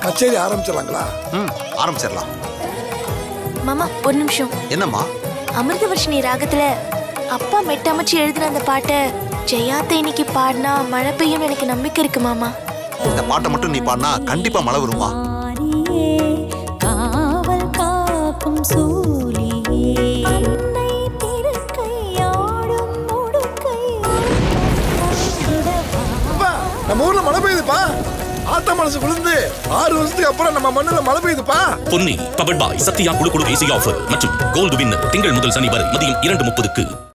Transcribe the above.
கச்சேரி ஆரம்பிச்சிடலாங்களா ம் ஆரம்பிச்சிடலாம் மாமா ஒரு நிமிஷம் என்னம்மா அமிர்தவர்ஷினி ராகத்துல அப்பா மெட்டமைச்சு எழுதின அந்த பாட்டை ஜெயாத்தை இன்னைக்கு பாடினா மழை பெய்யும் எனக்கு நம்பிக்கை இருக்கு மாமா இந்த பாட்டை மட்டும் நீ பாடினா கண்டிப்பா மழை வருமா மாரியே காவல் காக்கும் சூலியே அன்னை திருக்கையாடும் அப்பா நம்ம ஊர்ல மழை பெய்யுதுப்பா ஆத்த மனசு விழுந்து ஆறு வருஷத்துக்கு அப்புறம் நம்ம மண்ணுல மழை பெய்யுதுப்பா பொன்னி பவர்ட் பாய் சத்யா குழு குழு ஏசி ஆஃபர் மற்றும் கோல்டு வின்னர் திங்கள் முதல் சனி வரை மதியம் இரண்டு முப்பதுக்கு